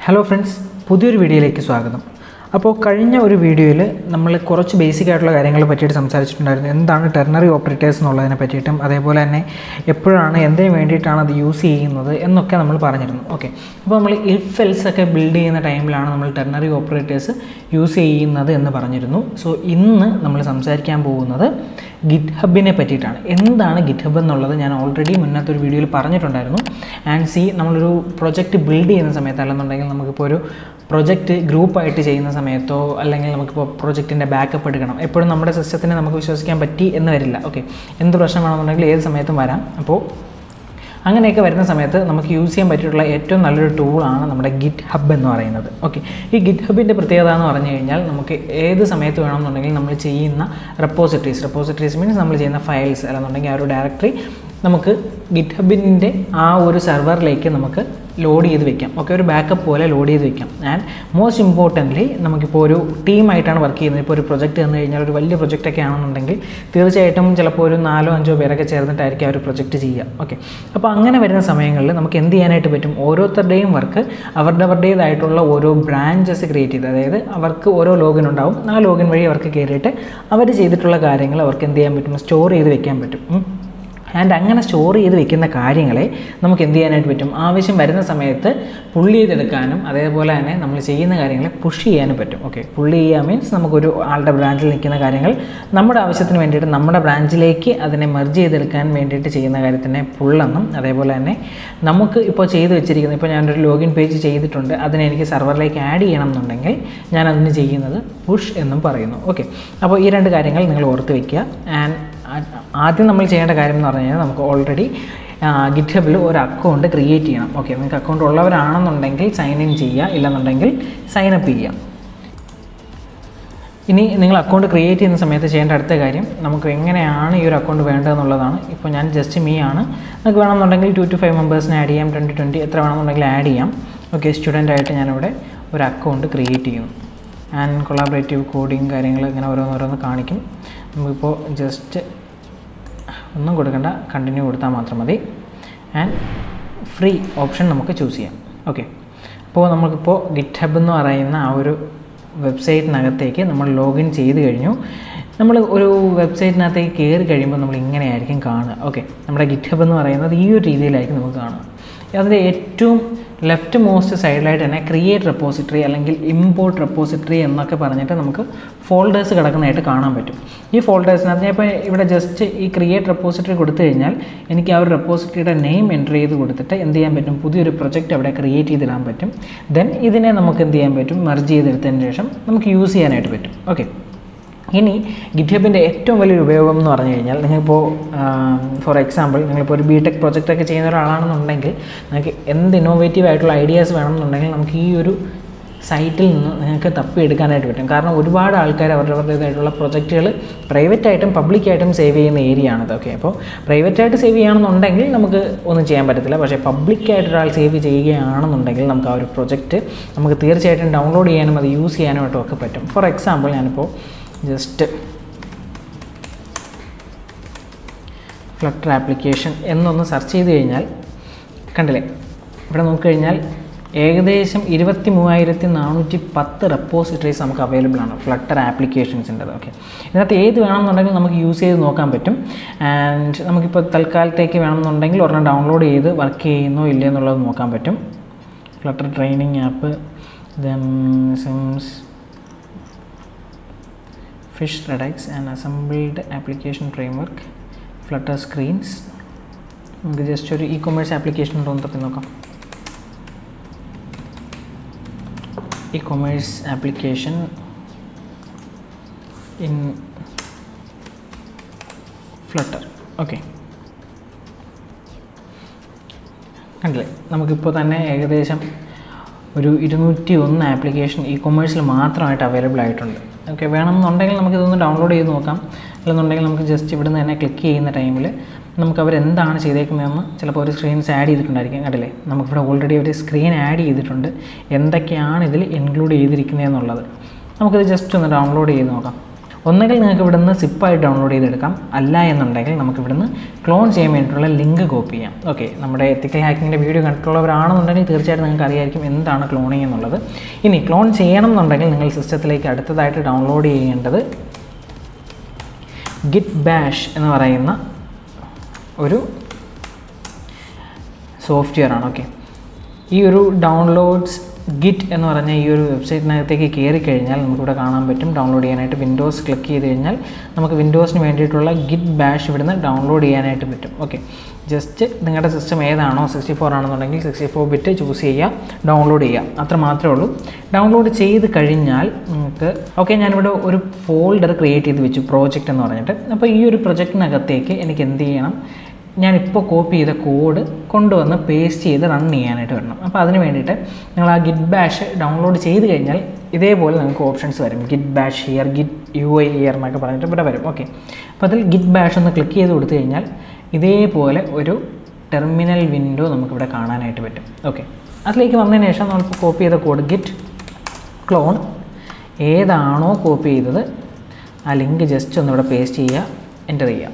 Hello friends പുതിയൊരു വീഡിയോയിലേക്ക് സ്വാഗതം അപ്പോൾ കഴിഞ്ഞ ഒരു വീഡിയോയിൽ നമ്മൾ കുറച്ച് ബേസിക് ആയിട്ടുള്ള കാര്യങ്ങളെ പറ്റിയിട്ട് സംസാരിച്ചിട്ടുണ്ടായിരുന്നു എന്താണ് ടെർണറി ഓപ്പറേറ്റേഴ്സ് എന്നുള്ളതിനെ പറ്റിയിട്ടും അതേപോലെ തന്നെ എപ്പോഴാണ് എന്തിനു വേണ്ടിയിട്ടാണ് അത് യൂസ് ചെയ്യുന്നത് എന്നൊക്കെ നമ്മൾ പറഞ്ഞിരുന്നു ഓക്കെ അപ്പോൾ നമ്മൾ ഇഫ് എൽസ് ഒക്കെ ബിൽഡ് ചെയ്യുന്ന ടൈമിലാണ് നമ്മൾ ടെർണറി ഓപ്പറേറ്റേഴ്സ് യൂസ് ചെയ്യുന്നത് എന്ന് പറഞ്ഞിരുന്നു സോ ഇന്ന് നമ്മൾ സംസാരിക്കാൻ പോകുന്നത് ഗിറ്റ് ഹബിനെ പറ്റിയിട്ടാണ് എന്താണ് ഗിറ്റ് ഹബ് എന്നുള്ളത് ഞാൻ ഓൾറെഡി മുന്നത്തെ ഒരു വീഡിയോയിൽ പറഞ്ഞിട്ടുണ്ടായിരുന്നു ആൻഡ് സി നമ്മളൊരു പ്രൊജക്റ്റ് ബിൽഡ് ചെയ്യുന്ന സമയത്ത് അല്ലെന്നുണ്ടെങ്കിൽ നമുക്കിപ്പോൾ ഒരു പ്രൊജക്റ്റ് ഗ്രൂപ്പായിട്ട് ചെയ്യുന്ന സമയത്തോ അല്ലെങ്കിൽ നമുക്കിപ്പോൾ പ്രൊജക്റ്റിൻ്റെ ബാക്കപ്പ് എടുക്കണം എപ്പോഴും നമ്മുടെ സിസ്റ്റത്തിനെ നമുക്ക് വിശ്വസിക്കാൻ പറ്റി എന്ന് വരില്ല ഓക്കെ എന്ത് പ്രശ്നമാണെന്നുണ്ടെങ്കിൽ ഏത് സമയത്തും വരാം അപ്പോൾ അങ്ങനെയൊക്കെ വരുന്ന സമയത്ത് നമുക്ക് യൂസ് ചെയ്യാൻ പറ്റിയിട്ടുള്ള ഏറ്റവും നല്ലൊരു ടൂളാണ് നമ്മുടെ ഗിറ്റ് ഹബ് എന്ന് പറയുന്നത് ഓക്കെ ഈ ഗിറ്റ് ഹബിൻ്റെ പ്രത്യേകത എന്ന് പറഞ്ഞു കഴിഞ്ഞാൽ നമുക്ക് ഏത് സമയത്ത് വേണമെന്നുണ്ടെങ്കിൽ നമ്മൾ ചെയ്യുന്ന റെപ്പോസിറ്ററീസ് റെപ്പോസിറ്ററീസ് മീൻസ് നമ്മൾ ചെയ്യുന്ന ഫയൽസ് അല്ലെന്നുണ്ടെങ്കിൽ ആ ഒരു ഡയറക്ടറി നമുക്ക് ഗിറ്റ് ഹബിൻ്റെ ആ ഒരു സെർവറിലേക്ക് നമുക്ക് ലോഡ് ചെയ്ത് വെക്കാം ഓക്കെ ഒരു ബാക്കപ്പ് പോലെ ലോഡ് ചെയ്ത് വെക്കാം ആൻഡ് മോസ്റ്റ് ഇമ്പോർട്ടൻ്റ്ലി നമുക്കിപ്പോൾ ഒരു ടീമായിട്ടാണ് വർക്ക് ചെയ്യുന്നത് ഇപ്പോൾ ഒരു പ്രൊജക്റ്റ് തന്നു കഴിഞ്ഞാൽ ഒരു വലിയ പ്രൊജക്റ്റൊക്കെ ആണെന്നുണ്ടെങ്കിൽ തീർച്ചയായിട്ടും ചിലപ്പോൾ ഒരു നാലോ അഞ്ചോ പേരൊക്കെ ചേർന്നിട്ടായിരിക്കും ആ ഒരു പ്രൊജക്റ്റ് ചെയ്യുക ഓക്കെ അപ്പോൾ അങ്ങനെ വരുന്ന സമയങ്ങളിൽ നമുക്ക് എന്ത് ചെയ്യാനായിട്ട് പറ്റും ഓരോരുത്തരുടെയും വർക്ക് അവരുടെ അവരുടേതായിട്ടുള്ള ഓരോ ബ്രാഞ്ചസ് ക്രിയേറ്റ് ചെയ്ത് അതായത് അവർക്ക് ഓരോ ലോഗിൻ ഉണ്ടാവും ആ ലോഗിൻ വഴി അവർക്ക് കയറിയിട്ട് അവർ ചെയ്തിട്ടുള്ള കാര്യങ്ങൾ അവർക്ക് എന്ത് ചെയ്യാൻ പറ്റും സ്റ്റോർ ചെയ്ത് വെക്കാൻ പറ്റും ഉം. ആൻഡ് അങ്ങനെ സ്റ്റോർ ചെയ്ത് വെക്കുന്ന കാര്യങ്ങളെ നമുക്ക് എന്ത് ചെയ്യാനായിട്ട് പറ്റും ആവശ്യം വരുന്ന സമയത്ത് പുള്ളി ചെയ്തെടുക്കാനും അതേപോലെ തന്നെ നമ്മൾ ചെയ്യുന്ന കാര്യങ്ങളെ പുഷ് ചെയ്യാനും പറ്റും ഓക്കെ പുള്ളി ചെയ്യുക മീൻസ് നമുക്കൊരു ആളുടെ ബ്രാഞ്ചിൽ നിൽക്കുന്ന കാര്യങ്ങൾ നമ്മുടെ ആവശ്യത്തിന് വേണ്ടിയിട്ട് നമ്മുടെ ബ്രാഞ്ചിലേക്ക് അതിനെ മെർജ് ചെയ്തെടുക്കാൻ വേണ്ടിയിട്ട് ചെയ്യുന്ന കാര്യത്തിനെ പുള്ളെന്നും അതേപോലെ തന്നെ നമുക്ക് ഇപ്പോൾ ചെയ്ത് വെച്ചിരിക്കുന്നത് ഇപ്പോൾ ഞാനൊരു ലോഗിൻ പേജ് ചെയ്തിട്ടുണ്ട് അതിനെ എനിക്ക് സെർവറിലേക്ക് ആഡ് ചെയ്യണം എന്നുണ്ടെങ്കിൽ ഞാൻ അതിന് ചെയ്യുന്നത് പുഷ് എന്നും പറയുന്നു ഓക്കെ അപ്പോൾ ഈ രണ്ട് കാര്യങ്ങൾ നിങ്ങൾ ഓർത്ത് വയ്ക്കുക ആൻഡ് ആദ്യം നമ്മൾ ചെയ്യേണ്ട കാര്യം എന്ന് പറഞ്ഞു കഴിഞ്ഞാൽ നമുക്ക് ഓൾറെഡി ഗിറ്റ് ഹബിൽ ഒരു അക്കൗണ്ട് ക്രിയേറ്റ് ചെയ്യണം ഓക്കെ നിങ്ങൾക്ക് അക്കൗണ്ട് ഉള്ളവരാണെന്നുണ്ടെങ്കിൽ സൈൻ ഇൻ ചെയ്യുക ഇല്ലെന്നുണ്ടെങ്കിൽ സൈൻ അപ്പ് ചെയ്യുക ഇനി നിങ്ങൾ അക്കൗണ്ട് ക്രിയേറ്റ് ചെയ്യുന്ന സമയത്ത് ചെയ്യേണ്ട അടുത്ത കാര്യം നമുക്ക് എങ്ങനെയാണ് ഈ ഒരു അക്കൗണ്ട് വേണ്ടതെന്നുള്ളതാണ് ഇപ്പോൾ ഞാൻ ജസ്റ്റ് മീ ആണ് നിങ്ങൾക്ക് വേണമെന്നുണ്ടെങ്കിൽ ടു ടു ഫൈവ് മെമ്പേഴ്സിനെ ആഡ് ചെയ്യാം ട്വൻറ്റി ട്വൻറ്റി എത്ര വേണമെന്നുണ്ടെങ്കിൽ ആഡ് ചെയ്യാം ഓക്കെ സ്റ്റുഡൻ്റ് ആയിട്ട് ഞാനിവിടെ ഒരു അക്കൗണ്ട് ക്രിയേറ്റ് ചെയ്യുന്നു ആൻഡ് കൊളാബറേറ്റീവ് കോഡിങ് കാര്യങ്ങൾ ഇങ്ങനെ ഓരോന്നോരോന്ന് കാണിക്കും നമുക്കിപ്പോൾ ജസ്റ്റ് ഒന്നും കൊടുക്കണ്ട കണ്ടിന്യൂ കൊടുത്താൽ മാത്രം മതി ആൻഡ് ഫ്രീ ഓപ്ഷൻ നമുക്ക് ചൂസ് ചെയ്യാം ഓക്കെ അപ്പോൾ നമുക്കിപ്പോൾ ഗിറ്റ് ഹബ് എന്ന് പറയുന്ന ആ ഒരു വെബ്സൈറ്റിനകത്തേക്ക് നമ്മൾ ലോഗിൻ ചെയ്ത് കഴിഞ്ഞു നമ്മൾ ഒരു വെബ്സൈറ്റിനകത്തേക്ക് കയറി കഴിയുമ്പോൾ നമ്മൾ ഇങ്ങനെയായിരിക്കും കാണുക ഓക്കെ നമ്മുടെ ഗിറ്റ് ഹബ് എന്ന് പറയുന്നത് ഈ ഒരു രീതിയിലായിരിക്കും നമുക്ക് കാണുക അതിൻ്റെ ഏറ്റവും ലെഫ്റ്റ് മോസ്റ്റ് സൈഡിലായിട്ട് തന്നെ ക്രിയേറ്റ് റെപ്പോസിറ്ററി അല്ലെങ്കിൽ ഇമ്പോർട്ട് റെപ്പോസിറ്ററി എന്നൊക്കെ പറഞ്ഞിട്ട് നമുക്ക് ഫോൾഡേഴ്സ് കിടക്കുന്നതായിട്ട് കാണാൻ പറ്റും ഈ ഫോൾഡേഴ്സിനകത്ത് ഞാൻ ഇപ്പോൾ ഇവിടെ ജസ്റ്റ് ഈ ക്രിയേറ്റ് റെപ്പോസിറ്ററി കൊടുത്തു കഴിഞ്ഞാൽ എനിക്ക് ആ ഒരു റെപ്പോസിറ്ററിയുടെ നെയിം എൻ്റർ ചെയ്ത് കൊടുത്തിട്ട് എന്ത് ചെയ്യാൻ പറ്റും പുതിയൊരു പ്രൊജക്റ്റ് അവിടെ ക്രിയേറ്റ് ചെയ്തിടാൻ പറ്റും ദെൻ ഇതിനെ നമുക്ക് എന്ത് ചെയ്യാൻ പറ്റും മെർജ് ചെയ്തെടുത്തതിന് ശേഷം നമുക്ക് യൂസ് ചെയ്യാനായിട്ട് പറ്റും ഓക്കെ ഇനി ഗിറ്റ്ഹബിൻ്റെ ഏറ്റവും വലിയൊരു ഉപയോഗം എന്ന് പറഞ്ഞു കഴിഞ്ഞാൽ നിങ്ങളിപ്പോൾ ഫോർ എക്സാമ്പിൾ നിങ്ങളിപ്പോൾ ഒരു ബി ടെക് പ്രൊജക്റ്റൊക്കെ ചെയ്യുന്ന ഒരാളാണെന്നുണ്ടെങ്കിൽ നിങ്ങൾക്ക് എന്ത് ഇന്നോവേറ്റീവ് ആയിട്ടുള്ള ഐഡിയാസ് വേണമെന്നുണ്ടെങ്കിൽ നമുക്ക് ഈ ഒരു സൈറ്റിൽ നിന്ന് നിങ്ങൾക്ക് തപ്പിയെടുക്കാനായിട്ട് പറ്റും കാരണം ഒരുപാട് ആൾക്കാർ അവരുടേതായിട്ടുള്ള പ്രൊജക്റ്റുകൾ പ്രൈവറ്റായിട്ടും പബ്ലിക്കായിട്ടും സേവ് ചെയ്യുന്ന ഏരിയ ആണിത് ഓക്കെ അപ്പോൾ പ്രൈവറ്റായിട്ട് സേവ് ചെയ്യുകയാണെന്നുണ്ടെങ്കിൽ നമുക്ക് ഒന്നും ചെയ്യാൻ പറ്റത്തില്ല പക്ഷേ പബ്ലിക്കായിട്ട് ഒരാൾ സേവ് ചെയ്യുകയാണെന്നുണ്ടെങ്കിൽ നമുക്ക് ആ ഒരു പ്രൊജക്റ്റ് നമുക്ക് തീർച്ചയായിട്ടും ഡൗൺലോഡ് ചെയ്യാനും അത് യൂസ് ചെയ്യാനുമായിട്ടും ഒക്കെ പറ്റും ഫോർ എക്സാമ്പിൾ ഞാനിപ്പോൾ ജസ്റ്റ് ഫ്ലട്ടർ ആപ്ലിക്കേഷൻ എന്നൊന്ന് സെർച്ച് ചെയ്ത് കഴിഞ്ഞാൽ കണ്ടില്ലേ ഇവിടെ നോക്കിക്കഴിഞ്ഞാൽ ഏകദേശം ഇരുപത്തി മൂവായിരത്തി നാനൂറ്റി പത്ത് റെപ്പോസിറ്ററീസ് നമുക്ക് അവൈലബിൾ ആണ് ഫ്ലട്ടർ ആപ്ലിക്കേഷൻസിൻ്റെത് ഓക്കെ ഇതിനകത്ത് ഏത് വേണമെന്നുണ്ടെങ്കിൽ നമുക്ക് യൂസ് ചെയ്ത് നോക്കാൻ പറ്റും ആൻഡ് നമുക്കിപ്പോൾ തൽക്കാലത്തേക്ക് വേണമെന്നുണ്ടെങ്കിൽ ഒരെണ്ണം ഡൗൺലോഡ് ചെയ്ത് വർക്ക് ചെയ്യുന്നോ ഇല്ലയോ എന്നുള്ളത് നോക്കാൻ പറ്റും Flutter training app then sims fish Redux and assembled application framework Flutter screens നമുക്ക് ജസ്റ്റ് ഒരു ഇ കൊമേഴ്സ് ആപ്ലിക്കേഷൻ ഉണ്ടോ എന്ന് തപ്പി നോക്കാം e commerce application in Flutter okay കണ്ടില്ലേ നമുക്കിപ്പോൾ തന്നെ ഏകദേശം ഒരു ഇരുന്നൂറ്റി ഒന്ന് ആപ്ലിക്കേഷൻ ഇ കൊമേഴ്സിൽ മാത്രമായിട്ട് അവൈലബിൾ ആയിട്ടുണ്ട് ഓക്കെ വേണമെന്നുണ്ടെങ്കിൽ നമുക്കിതൊന്ന് ഡൗൺലോഡ് ചെയ്ത് നോക്കാം അല്ലെന്നുണ്ടെങ്കിൽ നമുക്ക് ജസ്റ്റ് ഇവിടുന്ന് തന്നെ ക്ലിക്ക് ചെയ്യുന്ന ടൈമിൽ നമുക്ക് അവർ എന്താണ് ചെയ്തേക്കുന്നതെന്ന് ചിലപ്പോൾ ഒരു സ്ക്രീൻസ് ആഡ് ചെയ്തിട്ടുണ്ടായിരിക്കും കണ്ടില്ലേ നമുക്കിവിടെ ഓൾറെഡി ഒരു സ്ക്രീൻ ആഡ് ചെയ്തിട്ടുണ്ട് എന്തൊക്കെയാണ് ഇതിൽ ഇൻക്ലൂഡ് ചെയ്തിരിക്കുന്നത് എന്നുള്ളത് നമുക്കിത് ജസ്റ്റ് ഒന്ന് ഡൗൺലോഡ് ചെയ്ത് നോക്കാം ഒന്നുകിൽ നിങ്ങൾക്ക് ഇവിടുന്ന് സിപ്പായി ഡൗൺലോഡ് ചെയ്തെടുക്കാം അല്ല എന്നുണ്ടെങ്കിൽ നമുക്ക് ഇവിടുന്ന് ക്ലോൺ ചെയ്യാൻ വേണ്ടിയിട്ടുള്ള ലിങ്ക് കോപ്പി ചെയ്യാം ഓക്കെ നമ്മുടെ എത്തിക്കൽ ഹാക്കിങ്ങിൻ്റെ വീഡിയോ കണ്ടിട്ടുള്ളവരാണെന്നുണ്ടെങ്കിൽ തീർച്ചയായിട്ടും നിങ്ങൾക്ക് അറിയായിരിക്കും എന്താണ് ക്ലോണിങ് എന്നുള്ളത് ഇനി ക്ലോൺ ചെയ്യണം എന്നുണ്ടെങ്കിൽ നിങ്ങൾ സിസ്റ്റത്തിലേക്ക് അടുത്തതായിട്ട് ഡൗൺലോഡ് ചെയ്യേണ്ടത് ഗിറ്റ് ബാഷ് എന്ന് പറയുന്ന ഒരു സോഫ്റ്റ്വെയർ ആണ് ഓക്കെ ഈ ഒരു ഡൗൺലോഡ്സ് ഗിറ്റ് എന്ന് പറഞ്ഞ ഈ ഒരു വെബ്സൈറ്റിനകത്തേക്ക് കയറി കഴിഞ്ഞാൽ നമുക്കിവിടെ കാണാൻ പറ്റും ഡൗൺലോഡ് ചെയ്യാനായിട്ട് വിൻഡോസ് ക്ലിക്ക് ചെയ്ത് കഴിഞ്ഞാൽ നമുക്ക് വിൻഡോസിന് വേണ്ടിയിട്ടുള്ള ഗിറ്റ് ബാഷ് ഇവിടുന്ന് ഡൗൺലോഡ് ചെയ്യാനായിട്ട് പറ്റും ഓക്കെ ജസ്റ്റ് നിങ്ങളുടെ സിസ്റ്റം ഏതാണോ സിക്സ്റ്റി ഫോർ ആണെന്നുണ്ടെങ്കിൽ സിക്സ്റ്റി ഫോർ ബിറ്റ് ചൂസ് ചെയ്യുക ഡൗൺലോഡ് ചെയ്യുക അത്ര മാത്രമേ ഉള്ളൂ ഡൗൺലോഡ് ചെയ്ത് കഴിഞ്ഞാൽ നിങ്ങൾക്ക് ഓക്കെ ഞാനിവിടെ ഒരു ഫോൾഡർ ക്രിയേറ്റ് ചെയ്ത് വെച്ചു പ്രോജക്റ്റ് എന്ന് പറഞ്ഞിട്ട് അപ്പോൾ ഈ ഒരു പ്രൊജക്റ്റിനകത്തേക്ക് എനിക്ക് എന്ത് ചെയ്യണം ഞാനിപ്പോൾ കോപ്പി ചെയ്ത കോഡ് കൊണ്ടുവന്ന് പേസ്റ്റ് ചെയ്ത് റൺ ചെയ്യാനായിട്ട് വരണം അപ്പോൾ അതിന് വേണ്ടിയിട്ട് നിങ്ങൾ ആ ഗിറ്റ് ബാഷ് ഡൗൺലോഡ് ചെയ്ത് കഴിഞ്ഞാൽ ഇതേപോലെ നിങ്ങൾക്ക് ഓപ്ഷൻസ് വരും Git Bash here Git UI here ഇയർ എന്നൊക്കെ പറഞ്ഞിട്ട് ഇവിടെ വരും ഓക്കെ അപ്പോൾ അതിൽ ഗിറ്റ് ബാഷ് ഒന്ന് ക്ലിക്ക് ചെയ്ത് കൊടുത്തു കഴിഞ്ഞാൽ ഇതേപോലെ ഒരു ടെർമിനൽ വിൻഡോ നമുക്കിവിടെ കാണാനായിട്ട് പറ്റും ഓക്കെ അതിലേക്ക് വന്നതിന് ശേഷം നമ്മളിപ്പോൾ കോപ്പി ചെയ്ത കോഡ് ഗിറ്റ് ക്ലോൺ ഏതാണോ കോപ്പി ചെയ്തത് ആ ലിങ്ക് ജസ്റ്റ് ഒന്ന് ഇവിടെ പേസ്റ്റ് ചെയ്യുക എൻ്റർ ചെയ്യുക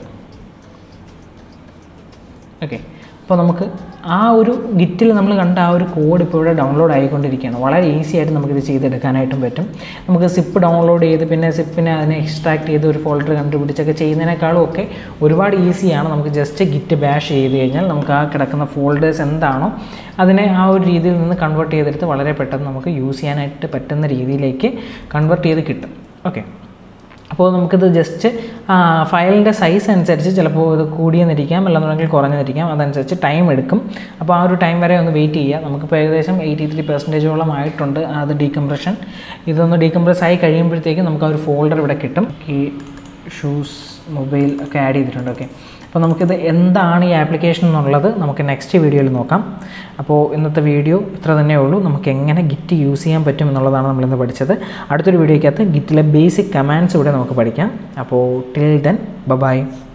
ഓക്കെ അപ്പോൾ നമുക്ക് ആ ഒരു ഗിറ്റിൽ നമ്മൾ കണ്ട ആ ഒരു കോഡ് ഇപ്പോൾ ഇവിടെ ഡൗൺലോഡ് ആയിക്കൊണ്ടിരിക്കുകയാണ് വളരെ ഈസി ആയിട്ട് നമുക്കിത് ചെയ്തെടുക്കാനായിട്ടും പറ്റും നമുക്ക് സിപ്പ് ഡൗൺലോഡ് ചെയ്ത് പിന്നെ സിപ്പിനെ അതിനെ എക്സ്ട്രാക്ട് ചെയ്ത് ഒരു ഫോൾഡർ കണ്ടുപിടിച്ചൊക്കെ ചെയ്യുന്നതിനേക്കാളും ഒക്കെ ഒരുപാട് ഈസിയാണ് നമുക്ക് ജസ്റ്റ് ഗിറ്റ് ബാഷ് ചെയ്ത് കഴിഞ്ഞാൽ നമുക്ക് ആ കിടക്കുന്ന ഫോൾഡേഴ്സ് എന്താണോ അതിനെ ആ ഒരു രീതിയിൽ നിന്ന് കൺവേർട്ട് ചെയ്തെടുത്ത് വളരെ പെട്ടെന്ന് നമുക്ക് യൂസ് ചെയ്യാനായിട്ട് പറ്റുന്ന രീതിയിലേക്ക് കൺവേർട്ട് ചെയ്ത് കിട്ടും ഓക്കെ അപ്പോൾ നമുക്കിത് ജസ്റ്റ് ഫയലിൻ്റെ സൈസ് അനുസരിച്ച് ചിലപ്പോൾ ഇത് കൂടിയെന്നിരിക്കാം അല്ലെന്നുണ്ടെങ്കിൽ കുറഞ്ഞെന്നിരിക്കാം അതനുസരിച്ച് ടൈം എടുക്കും അപ്പോൾ ആ ഒരു ടൈം വരെ ഒന്ന് വെയിറ്റ് ചെയ്യുക നമുക്കിപ്പോൾ ഏകദേശം എയ്റ്റി ത്രീ പെർസെൻറ്റേജോളം ആയിട്ടുണ്ട് അത് ഡീകംപ്രഷൻ ഇതൊന്ന് ഡീകംപ്രസ് ആയി കഴിയുമ്പോഴത്തേക്കും നമുക്ക് ആ ഒരു ഫോൾഡർ ഇവിടെ കിട്ടും ഈ ഷൂസ് മൊബൈൽ ഒക്കെ ആഡ് ചെയ്തിട്ടുണ്ട് ഓക്കെ അപ്പോൾ നമുക്കിത് എന്താണ് ഈ ആപ്ലിക്കേഷൻ എന്നുള്ളത് നമുക്ക് നെക്സ്റ്റ് വീഡിയോയിൽ നോക്കാം അപ്പോൾ ഇന്നത്തെ വീഡിയോ ഇത്ര തന്നെ ഉള്ളൂ നമുക്ക് എങ്ങനെ ഗിറ്റ് യൂസ് ചെയ്യാൻ പറ്റും എന്നുള്ളതാണ് നമ്മളിന്ന് പഠിച്ചത് അടുത്തൊരു വീഡിയോയ്ക്കകത്ത് ഗിറ്റിലെ ബേസിക് കമാൻഡ്സ് ഇവിടെ നമുക്ക് പഠിക്കാം അപ്പോൾ ടിൽ ദെൻ ബൈ